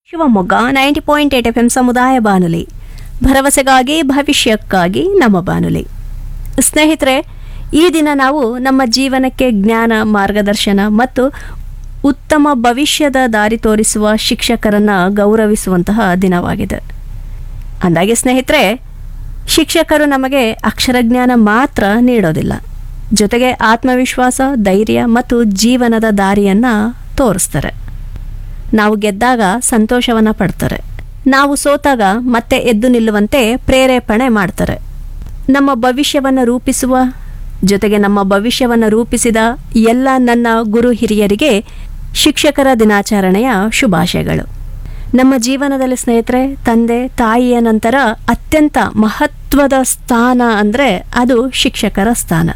Shivamogga ninety point eight F M ಸಮುದಾಯ ಬಾನುಲಿ ಭರವಸೆಗಾಗಿ ಭವಿಷ್ಯಕ್ಕಾಗಿ ನಮ್ಮ ಬಾನುಲಿ ಸ್ನೇಹಿತರೆ ಈ ದಿನ ನಾವು ನಮ್ಮ ಜೀವನಕ್ಕೆ ಜ್ಞಾನ ಮಾರ್ಗದರ್ಶನ ಮತ್ತು ಉತ್ತಮ ಭವಿಷ್ಯದ ದಾರಿ ತೋರಿಸುವ ಶಿಕ್ಷಕರನ್ನು ಗೌರವಿಸುವಂತಹ ದಿನವಾಗಿದೆ ಅಂದಾಗೆ ಸ್ನೇಹಿತರೆ ಶಿಕ್ಷಕರು ನಮಗೆ ಅಕ್ಷರಜ್ಞಾನ ಮಾತ್ರ ನೀಡೋದಿಲ್ಲ ಜೊತೆಗೆ ಆತ್ಮವಿಶ್ವಾಸ ಧೈರ್ಯ ಮತ್ತು ಜೀವನದ ದಾರಿಯನ್ನು ತೋರಿಸ್ತಾರೆ ನಾವು ಗೆದ್ದಾಗ ಸಂತೋಷವನ್ನು ಪಡ್ತಾರೆ ನಾವು ಸೋತಾಗ ಮತ್ತೆ ಎದ್ದು ನಿಲ್ಲುವಂತೆ ಪ್ರೇರೇಪಣೆ ಮಾಡ್ತಾರೆ ನಮ್ಮ ಭವಿಷ್ಯವನ್ನು ರೂಪಿಸುವ ಜೊತೆಗೆ ನಮ್ಮ ಭವಿಷ್ಯವನ್ನು ರೂಪಿಸಿದ ಎಲ್ಲ ನನ್ನ ಗುರು ಹಿರಿಯರಿಗೆ ಶಿಕ್ಷಕರ ದಿನಾಚರಣೆಯ ಶುಭಾಶಯಗಳು ನಮ್ಮ ಜೀವನದಲ್ಲಿ ಸ್ನೇಹಿತರೆ ತಂದೆ ತಾಯಿಯ ನಂತರ ಅತ್ಯಂತ ಮಹತ್ವದ ಸ್ಥಾನ ಅಂದರೆ ಅದು ಶಿಕ್ಷಕರ ಸ್ಥಾನ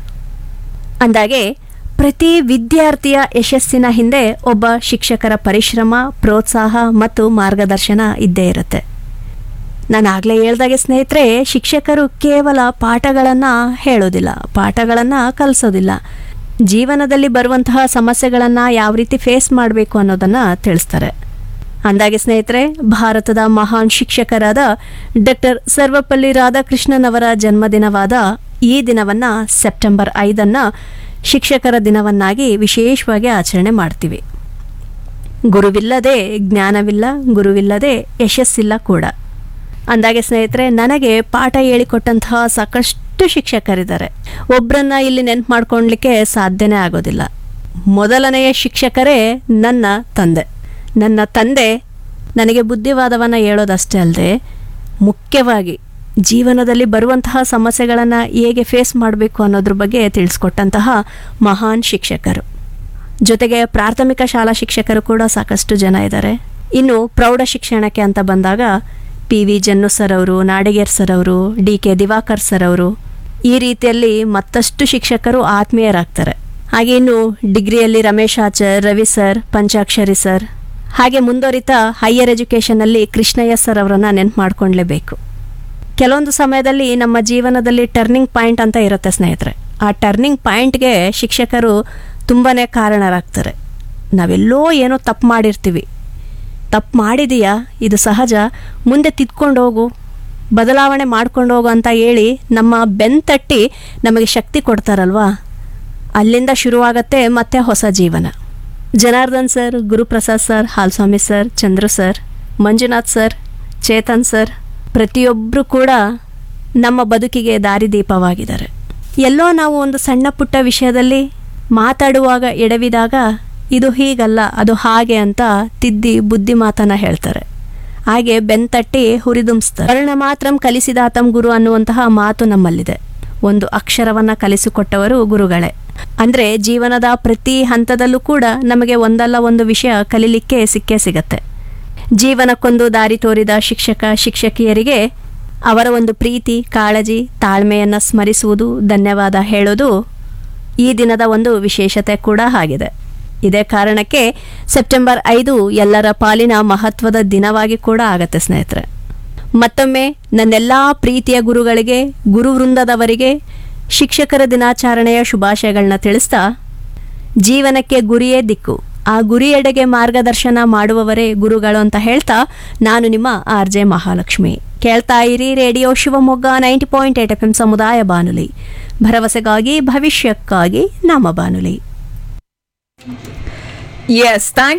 ಅಂದಾಗೆ ಪ್ರತಿ ವಿದ್ಯಾರ್ಥಿಯ ಯಶಸ್ಸಿನ ಹಿಂದೆ ಒಬ್ಬ ಶಿಕ್ಷಕರ ಪರಿಶ್ರಮ ಪ್ರೋತ್ಸಾಹ ಮತ್ತು ಮಾರ್ಗದರ್ಶನ ಇದ್ದೇ ಇರುತ್ತೆ ನಾನು ಆಗಲೇ ಹೇಳ್ದಾಗೆ ಸ್ನೇಹಿತರೆ ಶಿಕ್ಷಕರು ಕೇವಲ ಪಾಠಗಳನ್ನು ಹೇಳೋದಿಲ್ಲ ಪಾಠಗಳನ್ನು ಕಲಿಸೋದಿಲ್ಲ ಜೀವನದಲ್ಲಿ ಬರುವಂತಹ ಸಮಸ್ಯೆಗಳನ್ನು ಯಾವ ರೀತಿ ಫೇಸ್ ಮಾಡಬೇಕು ಅನ್ನೋದನ್ನು ತಿಳಿಸ್ತಾರೆ ಅಂದಾಗೆ ಸ್ನೇಹಿತರೆ ಭಾರತದ ಮಹಾನ್ ಶಿಕ್ಷಕರಾದ ಡಾಕ್ಟರ್ ಸರ್ವಪಲ್ಲಿ ರಾಧಾಕೃಷ್ಣನ್ ಅವರ ಜನ್ಮದಿನವಾದ ಈ ದಿನವನ್ನು ಸೆಪ್ಟೆಂಬರ್ ಐದನ್ನು ಶಿಕ್ಷಕರ ದಿನವನ್ನಾಗಿ ವಿಶೇಷವಾಗಿ ಆಚರಣೆ ಮಾಡ್ತೀವಿ ಗುರುವಿಲ್ಲದೆ ಜ್ಞಾನವಿಲ್ಲ ಗುರುವಿಲ್ಲದೆ ಯಶಸ್ಸಿಲ್ಲ ಕೂಡ ಅಂದಾಗೆ ಸ್ನೇಹಿತರೆ ನನಗೆ ಪಾಠ ಹೇಳಿಕೊಟ್ಟಂತಹ ಸಾಕಷ್ಟು ಶಿಕ್ಷಕರಿದ್ದಾರೆ ಒಬ್ಬರನ್ನ ಇಲ್ಲಿ ನೆನ್ಪು ಮಾಡ್ಕೊಳ್ಲಿಕ್ಕೆ ಸಾಧ್ಯನೇ ಆಗೋದಿಲ್ಲ ಮೊದಲನೆಯ ಶಿಕ್ಷಕರೇ ನನ್ನ ತಂದೆ ನನ್ನ ತಂದೆ ನನಗೆ ಬುದ್ಧಿವಾದವನ್ನು ಹೇಳೋದಷ್ಟೇ ಅಲ್ಲದೆ ಮುಖ್ಯವಾಗಿ ಜೀವನದಲ್ಲಿ ಬರುವಂತಹ ಸಮಸ್ಯೆಗಳನ್ನು ಹೇಗೆ ಫೇಸ್ ಮಾಡಬೇಕು ಅನ್ನೋದ್ರ ಬಗ್ಗೆ ತಿಳಿಸ್ಕೊಟ್ಟಂತಹ ಮಹಾನ್ ಶಿಕ್ಷಕರು ಜೊತೆಗೆ ಪ್ರಾಥಮಿಕ ಶಾಲಾ ಶಿಕ್ಷಕರು ಕೂಡ ಸಾಕಷ್ಟು ಜನ ಇದ್ದಾರೆ ಇನ್ನು ಪ್ರೌಢ ಶಿಕ್ಷಣಕ್ಕೆ ಅಂತ ಬಂದಾಗ ಪಿ ವಿ ಜನ್ನು ಸರ್ ಅವರು ನಾಡಿಗೇರ್ ಸರ್ ಅವರು ಡಿ ಕೆ ದಿವಾಕರ್ ಸರ್ ಅವರು ಈ ರೀತಿಯಲ್ಲಿ ಮತ್ತಷ್ಟು ಶಿಕ್ಷಕರು ಆತ್ಮೀಯರಾಗ್ತಾರೆ ಹಾಗೆ ಇನ್ನು ಡಿಗ್ರಿಯಲ್ಲಿ ರಮೇಶ್ ಆಚಾರ್ ರವಿ ಸರ್ ಪಂಚಾಕ್ಷರಿ ಸರ್ ಹಾಗೆ ಮುಂದುವರಿತಾ ಹೈಯರ್ ಎಜುಕೇಷನಲ್ಲಿ ಕೃಷ್ಣಯ್ಯ ಸರ್ ಅವರನ್ನು ನೆನ್ಪು ಮಾಡ್ಕೊಳ್ಲೇಬೇಕು ಕೆಲವೊಂದು ಸಮಯದಲ್ಲಿ ನಮ್ಮ ಜೀವನದಲ್ಲಿ ಟರ್ನಿಂಗ್ ಪಾಯಿಂಟ್ ಅಂತ ಇರುತ್ತೆ ಸ್ನೇಹಿತರೆ ಆ ಟರ್ನಿಂಗ್ ಪಾಯಿಂಟ್ಗೆ ಶಿಕ್ಷಕರು ತುಂಬಾ ಕಾರಣರಾಗ್ತಾರೆ ನಾವೆಲ್ಲೋ ಏನೋ ತಪ್ಪು ಮಾಡಿರ್ತೀವಿ ತಪ್ಪು ಮಾಡಿದೀಯಾ ಇದು ಸಹಜ ಮುಂದೆ ತಿದ್ಕೊಂಡು ಹೋಗು ಬದಲಾವಣೆ ಮಾಡ್ಕೊಂಡು ಹೋಗು ಅಂತ ಹೇಳಿ ನಮ್ಮ ಬೆನ್ತಟ್ಟಿ ನಮಗೆ ಶಕ್ತಿ ಕೊಡ್ತಾರಲ್ವಾ ಅಲ್ಲಿಂದ ಶುರುವಾಗತ್ತೆ ಮತ್ತೆ ಹೊಸ ಜೀವನ Janardhan sir Guruprasad sir Halswamy sir Chandru sir Manjunath sir Chetan sir ಪ್ರತಿಯೊಬ್ಬರು ಕೂಡ ನಮ್ಮ ಬದುಕಿಗೆ ದಾರಿದೀಪವಾಗಿದ್ದಾರೆ ಎಲ್ಲೋ ನಾವು ಒಂದು ಸಣ್ಣ ಪುಟ್ಟ ವಿಷಯದಲ್ಲಿ ಮಾತಾಡುವಾಗ ಎಡವಿದಾಗ ಇದು ಹೀಗಲ್ಲ ಅದು ಹಾಗೆ ಅಂತ ತಿದ್ದಿ ಬುದ್ಧಿ ಮಾತನ್ನ ಹೇಳ್ತಾರೆ ಹಾಗೆ ಬೆನ್ತಟ್ಟಿ ಹುರಿದುಂಬಿಸ್ತಾರೆ ವರ್ಣ ಮಾತ್ರಂ ಕಲಿಸಿದಾತಂ ಗುರು ಅನ್ನುವಂತಹ ಮಾತು ನಮ್ಮಲ್ಲಿದೆ ಒಂದು ಅಕ್ಷರವನ್ನ ಕಲಿಸಿಕೊಟ್ಟವರು ಗುರುಗಳೇ ಅಂದ್ರೆ ಜೀವನದ ಪ್ರತಿ ಹಂತದಲ್ಲೂ ಕೂಡ ನಮಗೆ ಒಂದಲ್ಲ ಒಂದು ವಿಷಯ ಕಲಿಲಿಕ್ಕೆ ಸಿಕ್ಕೇ ಸಿಗತ್ತೆ ಜೀವನಕ್ಕೊಂದು ದಾರಿ ತೋರಿದ ಶಿಕ್ಷಕ ಶಿಕ್ಷಕಿಯರಿಗೆ ಅವರ ಒಂದು ಪ್ರೀತಿ ಕಾಳಜಿ ತಾಳ್ಮೆಯನ್ನು ಸ್ಮರಿಸುವುದು ಧನ್ಯವಾದ ಹೇಳೋದು ಈ ದಿನದ ಒಂದು ವಿಶೇಷತೆ ಕೂಡ ಆಗಿದೆ ಇದೇ ಕಾರಣಕ್ಕೆ ಸೆಪ್ಟೆಂಬರ್ ಐದು ಎಲ್ಲರ ಪಾಲಿನ ಮಹತ್ವದ ದಿನವಾಗಿ ಕೂಡ ಆಗತ್ತೆ ಸ್ನೇಹಿತರೆ ಮತ್ತೊಮ್ಮೆ ನನ್ನೆಲ್ಲ ಪ್ರೀತಿಯ ಗುರುಗಳಿಗೆ ಗುರು ವೃಂದದವರಿಗೆ ಶಿಕ್ಷಕರ ದಿನಾಚರಣೆಯ ಶುಭಾಶಯಗಳನ್ನ ತಿಳಿಸ್ತಾ ಜೀವನಕ್ಕೆ ಗುರಿಯೇ ದಿಕ್ಕು ಆ ಗುರಿಯೆಡೆಗೆ ಮಾರ್ಗದರ್ಶನ ಮಾಡುವವರೇ ಗುರುಗಳು ಅಂತ ಹೇಳ್ತಾ ನಾನು ನಿಮ್ಮ ಆರ್ ಜೆ ಮಹಾಲಕ್ಷ್ಮಿ ಕೇಳ್ತಾ ಇರಿ radio Shivamogga ninety point eight F M ಸಮುದಾಯ ಬಾನುಲಿ ಭರವಸೆಗಾಗಿ ಭವಿಷ್ಯಕ್ಕಾಗಿ ನಮ್ಮ ಬಾನುಲಿ ಎಸ್ ಥ್ಯಾಂಕ್